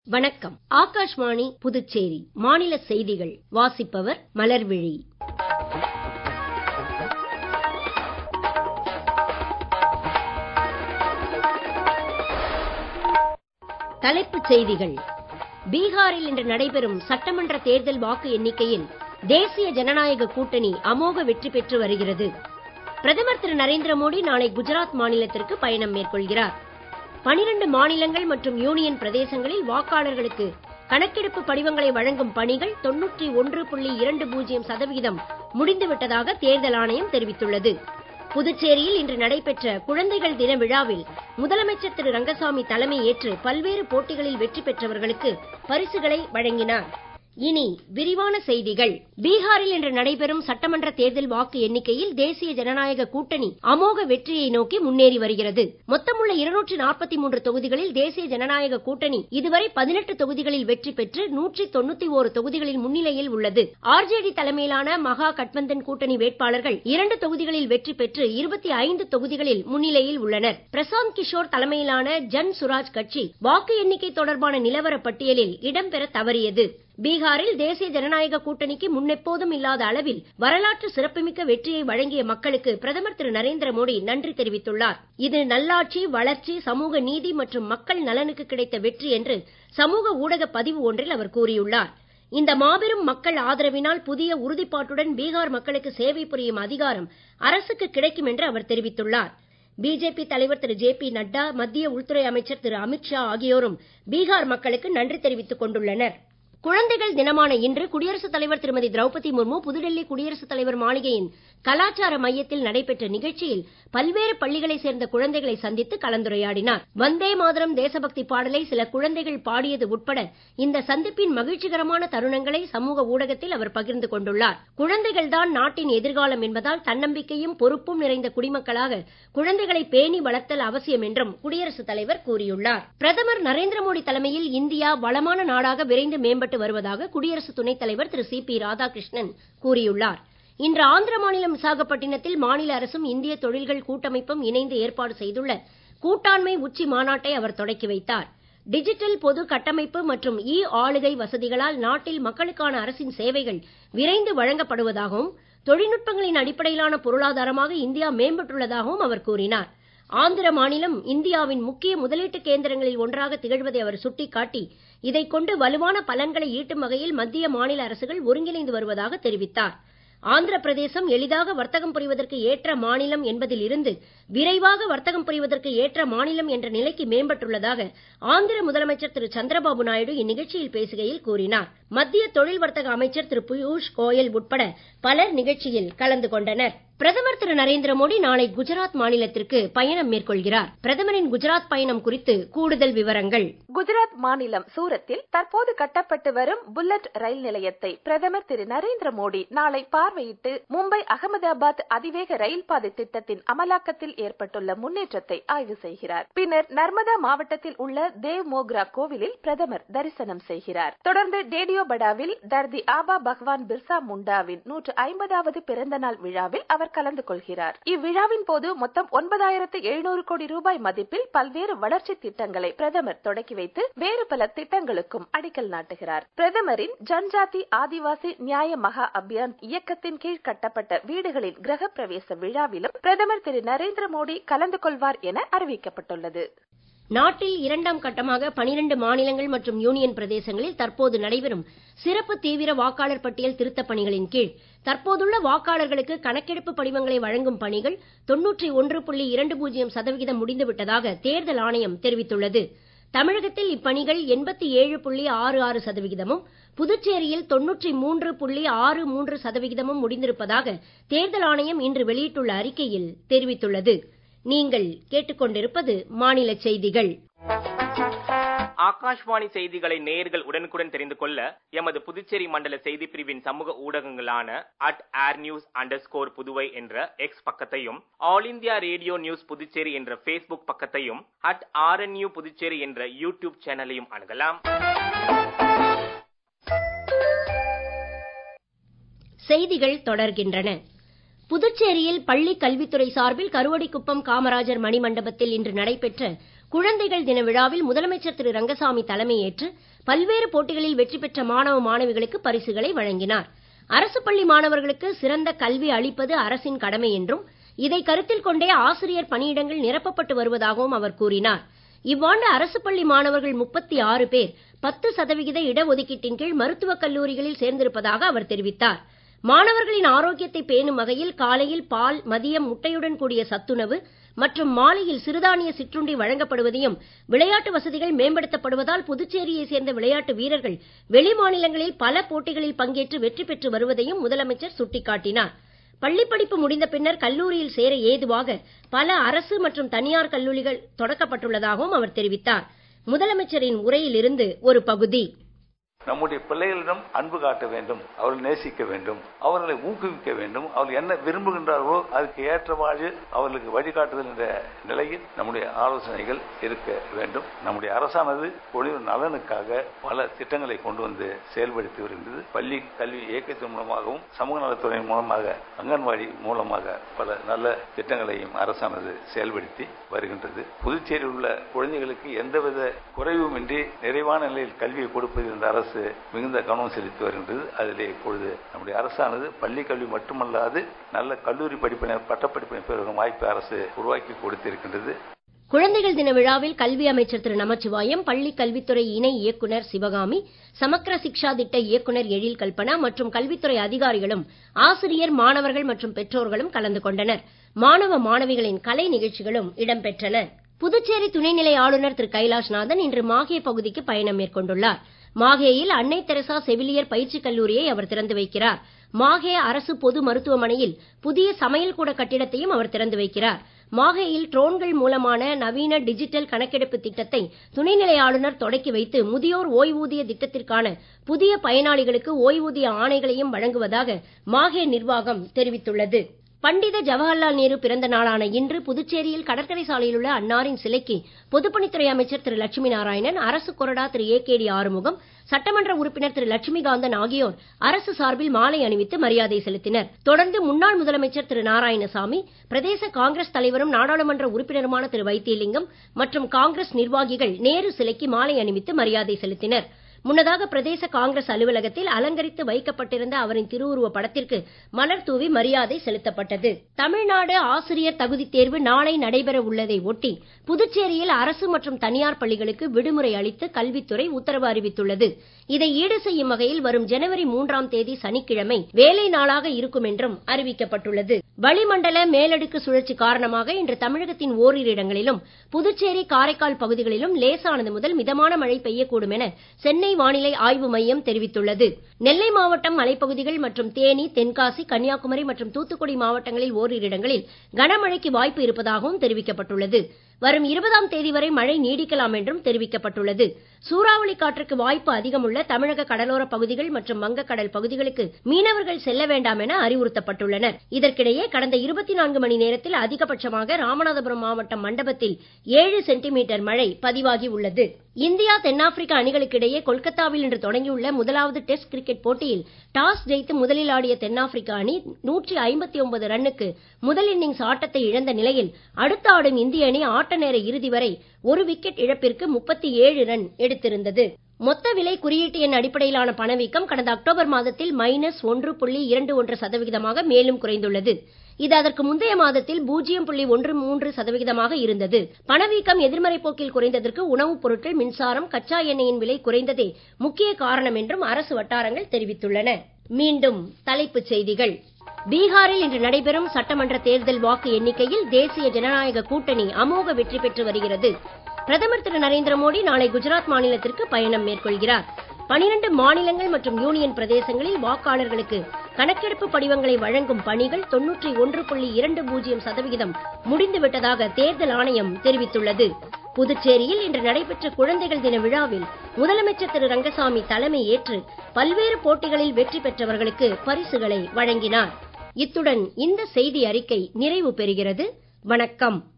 வணக்கம் ஆகாஷ்வாணி புதுச்சேரி மாநில செய்திகள் வாசிப்பவர் மலர்விழி தலைப்புச் செய்திகள் பீகாரில் இன்று நடைபெறும் சட்டமன்ற தேர்தல் வாக்கு எண்ணிக்கையில் தேசிய ஜனநாயக கூட்டணி அமோக வெற்றி பெற்று வருகிறது பிரதமர் திரு நரேந்திர மோடி நாளை குஜராத் மாநிலத்திற்கு பயணம் மேற்கொள்கிறார் பனிரண்டு மாநிலங்கள் மற்றும் யூனியன் பிரதேசங்களில் வாக்காளர்களுக்கு கணக்கெடுப்பு படிவங்களை வழங்கும் பணிகள் தொன்னூற்றி ஒன்று புள்ளி இரண்டு பூஜ்ஜியம் சதவிகிதம் முடிந்துவிட்டதாக தேர்தல் ஆணையம் தெரிவித்துள்ளது புதுச்சேரியில் இன்று நடைபெற்ற குழந்தைகள் தின விழாவில் முதலமைச்சர் திரு ரங்கசாமி தலைமை ஏற்று பல்வேறு போட்டிகளில் வெற்றி பெற்றவர்களுக்கு பரிசுகளை வழங்கினார் இனி விரிவான செய்திகள் பீகாரில் இன்று நடைபெறும் சட்டமன்ற தேர்தல் வாக்கு எண்ணிக்கையில் தேசிய ஜனநாயக கூட்டணி அமோக வெற்றியை நோக்கி முன்னேறி வருகிறது மொத்தமுள்ள இருநூற்றி நாற்பத்தி மூன்று தொகுதிகளில் தேசிய ஜனநாயக கூட்டணி இதுவரை பதினெட்டு தொகுதிகளில் வெற்றி பெற்று நூற்றி தொண்ணூத்தி ஓரு தொகுதிகளில் முன்னிலையில் உள்ளது ஆர்ஜேடி தலைமையிலான மகா கட்பந்தன் கூட்டணி வேட்பாளர்கள் இரண்டு தொகுதிகளில் வெற்றி பெற்று இருபத்தி ஐந்து தொகுதிகளில் முன்னிலையில் உள்ளனர் பிரசாந்த் கிஷோர் தலைமையிலான ஜன் சுராஜ் கட்சி வாக்கு எண்ணிக்கை தொடர்பான நிலவர பட்டியலில் இடம்பெற தவறியது பீகாரில் தேசிய ஜனநாயக கூட்டணிக்கு முன்னெப்போதும் இல்லாத அளவில் வரலாற்று சிறப்புமிக்க வெற்றியை வழங்கிய மக்களுக்கு பிரதமர் திரு நரேந்திர மோடி நன்றி தெரிவித்துள்ளார் இது நல்லாட்சி வளர்ச்சி சமூக நீதி மற்றும் மக்கள் நலனுக்கு கிடைத்த வெற்றி என்று சமூக ஊடக பதிவு ஒன்றில் அவர் கூறியுள்ளார் இந்த மாபெரும் மக்கள் ஆதரவினால் புதிய உறுதிப்பாட்டுடன் பீகார் மக்களுக்கு சேவை புரியும் அதிகாரம் அரசுக்கு கிடைக்கும் என்று அவர் தெரிவித்துள்ளார் பிஜேபி தலைவர் திரு ஜே பி நட்டா மத்திய உள்துறை அமைச்சர் திரு அமித்ஷா ஆகியோரும் பீகார் மக்களுக்கு நன்றி தெரிவித்துக் கொண்டுள்ளனர் குழந்தைகள் தினமான இன்று குடியரசுத் தலைவர் திருமதி திரௌபதி முர்மு புதுடெல்லி குடியரசுத் தலைவர் மாளிகையின் கலாச்சார மையத்தில் நடைபெற்ற நிகழ்ச்சியில் பல்வேறு பள்ளிகளைச் சேர்ந்த குழந்தைகளை சந்தித்து கலந்துரையாடினார் வந்தே மாதரம் தேசபக்தி பாடலை சில குழந்தைகள் பாடியது உட்பட இந்த சந்திப்பின் மகிழ்ச்சிகரமான தருணங்களை சமூக ஊடகத்தில் அவர் பகிர்ந்து கொண்டுள்ளார் குழந்தைகள் தான் நாட்டின் எதிர்காலம் என்பதால் தன்னம்பிக்கையும் பொறுப்பும் நிறைந்த குடிமக்களாக குழந்தைகளை பேணி வளர்த்தல் அவசியம் என்றும் குடியரசுத் தலைவர் கூறியுள்ளார் பிரதமர் நரேந்திர மோடி தலைமையில் இந்தியா வளமான நாடாக விரைந்து மேம்பட்டு வருவதாக குடியரசு துணைத் தலைவர் திரு சி பி ராதாகிருஷ்ணன் கூறியுள்ளார் இன்று ஆந்திர மாநிலம் விசாகப்பட்டினத்தில் மாநில அரசும் இந்திய தொழில்கள் கூட்டமைப்பும் இணைந்து ஏற்பாடு செய்துள்ள கூட்டாண்மை உச்சி மாநாட்டை அவர் தொடக்கி வைத்தார் டிஜிட்டல் பொது கட்டமைப்பு மற்றும் இ ஆளுகை வசதிகளால் நாட்டில் மக்களுக்கான அரசின் சேவைகள் விரைந்து வழங்கப்படுவதாகவும் தொழில்நுட்பங்களின் அடிப்படையிலான பொருளாதாரமாக இந்தியா மேம்பட்டுள்ளதாகவும் அவர் கூறினார் ஆந்திர மாநிலம் இந்தியாவின் முக்கிய முதலீட்டு கேந்திரங்களில் ஒன்றாக திகழ்வதை அவர் சுட்டிக்காட்டி இதைக் கொண்டு வலுவான பலன்களை ஈட்டும் வகையில் மத்திய மாநில அரசுகள் ஒருங்கிணைந்து வருவதாக தெரிவித்தார் ஆந்திர பிரதேசம் எளிதாக வர்த்தகம் புரிவதற்கு ஏற்ற மாநிலம் என்பதில் இருந்து விரைவாக வர்த்தகம் புரிவதற்கு ஏற்ற மாநிலம் என்ற நிலைக்கு மேம்பட்டுள்ளதாக ஆந்திர முதலமைச்சர் திரு சந்திரபாபு நாயுடு இந்நிகழ்ச்சியில் பேசுகையில் கூறினார் மத்திய தொழில் வர்த்தக அமைச்சர் திரு பியூஷ் கோயல் உட்பட பலர் நிகழ்ச்சியில் கலந்து கொண்டனர் பிரதமர் திரு நரேந்திர மோடி நாளை குஜராத் மாநிலத்திற்கு பயணம் மேற்கொள்கிறார் பிரதமரின் குஜராத் பயணம் குறித்து கூடுதல் விவரங்கள் குஜராத் மாநிலம் சூரத்தில் தற்போது கட்டப்பட்டு வரும் புல்லட் ரயில் நிலையத்தை பிரதமர் திரு நரேந்திர மோடி நாளை பார்வையிட்டு மும்பை அகமதாபாத் அதிவேக ரயில் பாதை திட்டத்தின் அமலாக்கத்தில் ஏற்பட்டுள்ள முன்னேற்றத்தை ஆய்வு செய்கிறார் பின்னர் நர்மதா மாவட்டத்தில் உள்ள தேவ் மோக்ரா கோவிலில் பிரதமர் தரிசனம் செய்கிறார் தொடர்ந்து டேடியோபடாவில் தர்தி ஆபா பகவான் பிர்சா முண்டாவின் நூற்று ஐம்பதாவது பிறந்த நாள் விழாவில் அவர் கலந்து கொள்கிறார் இவ்விழாவின் போது மொத்தம் ஒன்பதாயிரத்து எழுநூறு கோடி ரூபாய் மதிப்பில் பல்வேறு வளர்ச்சி திட்டங்களை பிரதமர் தொடக்கி வைத்து வேறு பல திட்டங்களுக்கும் அடிக்கல் நாட்டுகிறார் பிரதமரின் ஜன்ஜாதி ஆதிவாசி நியாய மகா அபியான் இயக்கத்தின் கீழ் கட்டப்பட்ட வீடுகளின் கிரக பிரவேச விழாவிலும் பிரதமர் திரு நரேந்திர மோடி கலந்து கொள்வார் என அறிவிக்கப்பட்டுள்ளது நாட்டில் இரண்டாம் கட்டமாக பனிரண்டு மாநிலங்கள் மற்றும் யூனியன் பிரதேசங்களில் தற்போது நடைபெறும் சிறப்பு தீவிர வாக்காளர் பட்டியல் திருத்தப் பணிகளின் கீழ் தற்போதுள்ள வாக்காளர்களுக்கு கணக்கெடுப்பு படிவங்களை வழங்கும் பணிகள் தொன்னூற்றி ஒன்று புள்ளி இரண்டு பூஜ்ஜியம் சதவிகிதம் முடிந்துவிட்டதாக தேர்தல் ஆணையம் தெரிவித்துள்ளது தமிழகத்தில் இப்பணிகள் எண்பத்தி ஏழு புள்ளி ஆறு ஆறு சதவிகிதமும் புதுச்சேரியில் தொன்னூற்றி மூன்று புள்ளி ஆறு மூன்று சதவிகிதமும் முடிந்திருப்பதாக தேர்தல் ஆணையம் இன்று வெளியிட்டுள்ள அறிக்கையில் தெரிவித்துள்ளது நீங்கள் கேட்டுக்கொண்டிருப்பது மாநில செய்திகள் ஆகாஷ்வாணி செய்திகளை நேயர்கள் உடனுக்குடன் தெரிந்து கொள்ள எமது புதுச்சேரி மண்டல செய்தி பிரிவின் சமூக ஊடகங்களான at air news underscore Puduvai என்ற எக்ஸ் பக்கத்தையும் all India radio news Puducherry என்ற பேஸ்புக் பக்கத்தையும் அட் ஆர்என்யூ புதுச்சேரி என்ற யூடியூப் சேனலையும் அணுகலாம் செய்திகள் தொடர்கின்றன புதுச்சேரியில் பள்ளி கல்வித்துறை சார்பில் கருவடிக்குப்பம் காமராஜர் மணிமண்டபத்தில் இன்று நடைபெற்ற குழந்தைகள் தின விழாவில் முதலமைச்சர் திரு ரங்கசாமி தலைமையேற்று பல்வேறு போட்டிகளில் வெற்றி பெற்ற மாணவ மாணவிகளுக்கு பரிசுகளை வழங்கினார் அரசு பள்ளி மாணவர்களுக்கு சிறந்த கல்வி அளிப்பது அரசின் கடமை என்றும் இதை கருத்தில் கொண்டே ஆசிரியர் பணியிடங்கள் நிரப்பப்பட்டு வருவதாகவும் அவர் கூறினார் இவ்வாண்டு அரசு பள்ளி மாணவர்கள் முப்பத்தி ஆறு பேர் பத்து சதவிகித இடஒதுக்கீட்டின் கீழ் மருத்துவக் கல்லூரிகளில் சேர்ந்திருப்பதாக அவர் தெரிவித்தார் மாணவர்களின் ஆரோக்கியத்தை பேணும் வகையில் காலையில் பால் மதியம் முட்டையுடன் கூடிய சத்துணவு மற்றும் மாலையில் சிறுதானிய சிற்றுண்டி வழங்கப்படுவதையும் விளையாட்டு வசதிகள் மேம்படுத்தப்படுவதால் புதுச்சேரியை சேர்ந்த விளையாட்டு வீரர்கள் வெளி மாநிலங்களில் பல போட்டிகளில் பங்கேற்று வெற்றி பெற்று வருவதையும் முதலமைச்சர் சுட்டிக்காட்டினார் பள்ளிப்படிப்பு முடிந்த பின்னர் கல்லூரியில் சேர ஏதுவாக பல அரசு மற்றும் தனியார் கல்லூரிகள் தொடக்கப்பட்டுள்ளதாகவும் அவர் தெரிவித்தார் முதலமைச்சரின் உரையிலிருந்து ஒரு பகுதி நம்முடைய பிள்ளைகளிடம் அன்பு காட்ட வேண்டும் அவர்கள் நேசிக்க வேண்டும் அவர்களை ஊக்குவிக்க வேண்டும் அவர்கள் என்ன விரும்புகின்றார்களோ அதுக்கு ஏற்றவாறு அவர்களுக்கு வழிகாட்டுதல் என்ற நிலையில் நம்முடைய ஆலோசனைகள் இருக்க வேண்டும் நம்முடைய அரசானது ஒளிவு நலனுக்காக பல திட்டங்களை கொண்டு வந்து செயல்படுத்தி வருகின்றது பள்ளி கல்வி இயக்கத்தின் மூலமாகவும் சமூக நலத்துறை மூலமாக அங்கன்வாடி மூலமாக பல நல்ல திட்டங்களையும் அரசானது செயல்படுத்தி வருகின்றது புதுச்சேரியில் உள்ள குழந்தைகளுக்கு எந்தவித குறைவுமின்றி நிறைவான நிலையில் கல்வியை கொடுப்பதில் இந்த அரசு அரசு மிகுந்த கவனம் செலுத்தி வருகின்றது அதிலே இப்பொழுது நம்முடைய அரசானது பள்ளி கல்வி மட்டுமல்லாது நல்ல கல்லூரி படிப்பினை பட்டப்படிப்பினை பெறும் வாய்ப்பு அரசு உருவாக்கி கொடுத்திருக்கின்றது குழந்தைகள் தின விழாவில் கல்வி அமைச்சர் திரு நமச்சிவாயம் பள்ளி கல்வித்துறை இணை இயக்குனர் சிவகாமி சமக்கர சிக்ஷா திட்ட இயக்குனர் எழில் கல்பனா மற்றும் கல்வித்துறை அதிகாரிகளும் ஆசிரியர் மாணவர்கள் மற்றும் பெற்றோர்களும் கலந்து கொண்டனர் மாணவ மாணவிகளின் கலை நிகழ்ச்சிகளும் இடம்பெற்றன புதுச்சேரி துணைநிலை ஆளுநர் திரு கைலாஷ்நாதன் இன்று மாஹே பகுதிக்கு பயணம் மேற்கொண்டுள்ளார் மாஹேயில் அன்னை தெரசா செவிலியர் பயிற்சிக் கல்லூரியை அவர் திறந்து வைக்கிறார் மாஹே அரசு பொது மருத்துவமனையில் புதிய சமையல் கூட கட்டிடத்தையும் அவர் திறந்து வைக்கிறார் மாஹேயில் ட்ரோன்கள் மூலமான நவீன டிஜிட்டல் கணக்கெடுப்பு திட்டத்தை துணைநிலை ஆளுநர் தொடக்கி வைத்து முதியோர் ஓய்வூதிய திட்டத்திற்கான புதிய பயனாளிகளுக்கு ஓய்வூதிய ஆணைகளையும் வழங்குவதாக மாஹே நிர்வாகம் தெரிவித்துள்ளது பண்டித ஜவஹர்லால் நேரு பிறந்த நாளான இன்று புதுச்சேரியில் கடற்கரை சாலையில் உள்ள அன்னாரின் சிலைக்கு பொதுப்பணித்துறை அமைச்சர் திரு லட்சுமி நாராயணன் அரசு கொறடா Thiru A K D Arumugam சட்டமன்ற உறுப்பினர் திரு லட்சுமிகாந்தன் ஆகியோர் அரசு சார்பில் மாலை அணிவித்து மரியாதை செலுத்தினர் தொடர்ந்து முன்னாள் முதலமைச்சர் திரு நாராயணசாமி பிரதேச காங்கிரஸ் தலைவரும் நாடாளுமன்ற உறுப்பினருமான திரு வைத்தியலிங்கம் மற்றும் காங்கிரஸ் நிர்வாகிகள் நேரு சிலைக்கு மாலை அணிவித்து மரியாதை செலுத்தினர் முன்னதாக பிரதேச காங்கிரஸ் அலுவலகத்தில் அலங்கரித்து வைக்கப்பட்டிருந்த அவரின் திருவுருவ படத்திற்கு மலர் தூவி மரியாதை செலுத்தப்பட்டது தமிழ்நாடு ஆசிரியர் தகுதித் தேர்வு நாளை நடைபெற உள்ளதை ஒட்டி புதுச்சேரியில் அரசு மற்றும் தனியார் பள்ளிகளுக்கு விடுமுறை அளித்து கல்வித்துறை உத்தரவு அறிவித்துள்ளது இதை ஈடு செய்யும் வகையில் வரும் ஜனவரி மூன்றாம் தேதி சனிக்கிழமை வேலை நாளாக இருக்கும் என்றும் அறிவிக்கப்பட்டுள்ளது வளிமண்டல மேலடுக்கு சுழற்சி காரணமாக இன்று தமிழகத்தின் ஓரிரு இடங்களிலும் புதுச்சேரி காரைக்கால் பகுதிகளிலும் லேசானது முதல் மிதமான மழை பெய்யக்கூடும் என சென்னை வானிலை ஆய்வு மையம் தெரிவித்துள்ளது நெல்லை மாவட்டம் மலைப்பகுதிகள் மற்றும் தேனி தென்காசி கன்னியாகுமரி மற்றும் தூத்துக்குடி மாவட்டங்களில் ஓரிரு இடங்களில் கனமழைக்கு வாய்ப்பு இருப்பதாகவும் தெரிவிக்கப்பட்டுள்ளது வரும் இருபதாம் தேதி வரை மழை நீடிக்கலாம் என்றும் தெரிவிக்கப்பட்டுள்ளது சூறாவளி காற்றுக்கு வாய்ப்பு அதிகமுள்ள தமிழக கடலோர பகுதிகள் மற்றும் வங்கக்கடல் பகுதிகளுக்கு மீனவர்கள் செல்ல வேண்டாம் என அறிவுறுத்தப்பட்டுள்ளனர் இதற்கிடையே கடந்த இருபத்தி நான்கு மணி நேரத்தில் அதிகபட்சமாக ராமநாதபுரம் மாவட்டம் மண்டபத்தில் ஏழு சென்டிமீட்டர் மழை பதிவாகி உள்ளது இந்தியா தென்னாப்பிரிக்கா அணிகளுக்கு இடையே கொல்கத்தாவில் இன்று தொடங்கியுள்ள முதலாவது டெஸ்ட் கிரிக்கெட் போட்டியில் டாஸ் ஜெயித்து முதலில் ஆடிய தென்னாப்பிரிக்கா அணி நூற்றி ஐம்பத்தி ஒன்பது ரன்னுக்கு முதல் இன்னிங்ஸ் ஆட்டத்தை இழந்த நிலையில் அடுத்த ஆடும் இந்திய அணி ஆட்ட நேர இறுதி வரை ஒரு விக்கெட் இழப்பிற்கு முப்பத்தி ஏழு ரன் எடுத்திருந்தது மொத்த விலை குறியீட்டு எண் அடிப்படையிலான பணவீக்கம் கடந்த அக்டோபர் மாதத்தில் மைனஸ் ஒன்று புள்ளி இரண்டு ஒன்று சதவிகிதமாக மேலும் குறைந்துள்ளது இது அதற்கு முந்தைய மாதத்தில் பூஜ்ஜியம் புள்ளி ஒன்று மூன்று சதவிகிதமாக இருந்தது பணவீக்கம் எதிர்மறை போக்கில் குறைந்ததற்கு உணவுப் பொருட்கள் மின்சாரம் கச்சா எண்ணெயின் விலை குறைந்ததே முக்கிய காரணம் என்றும் அரசு வட்டாரங்கள் தெரிவித்துள்ளன மீண்டும் தலைப்புச் செய்திகள் பீகாரில் இன்று நடைபெறும் சட்டமன்ற தேர்தல் வாக்கு எண்ணிக்கையில் தேசிய ஜனநாயக கூட்டணி அமோக வெற்றி பெற்று வருகிறது பிரதமர் திரு நரேந்திர மோடி நாளை குஜராத் மாநிலத்திற்கு பயணம் மேற்கொள்கிறார் பனிரண்டு மாநிலங்கள் மற்றும் யூனியன் பிரதேசங்களில் வாக்காளர்களுக்கு கணக்கெடுப்பு படிவங்களை வழங்கும் பணிகள் தொன்னூற்றி ஒன்று புள்ளி இரண்டு பூஜ்ஜியம் சதவிகிதம் முடிந்துவிட்டதாக தேர்தல் ஆணையம் தெரிவித்துள்ளது புதுச்சேரியில் இன்று நடைபெற்ற குழந்தைகள் தின விழாவில் முதலமைச்சர் திரு ரங்கசாமி தலைமை ஏற்று பல்வேறு போட்டிகளில் வெற்றி பெற்றவர்களுக்கு பரிசுகளை வழங்கினார் இத்துடன் இந்த செய்தி அறிக்கை நிறைவு பெறுகிறது வணக்கம்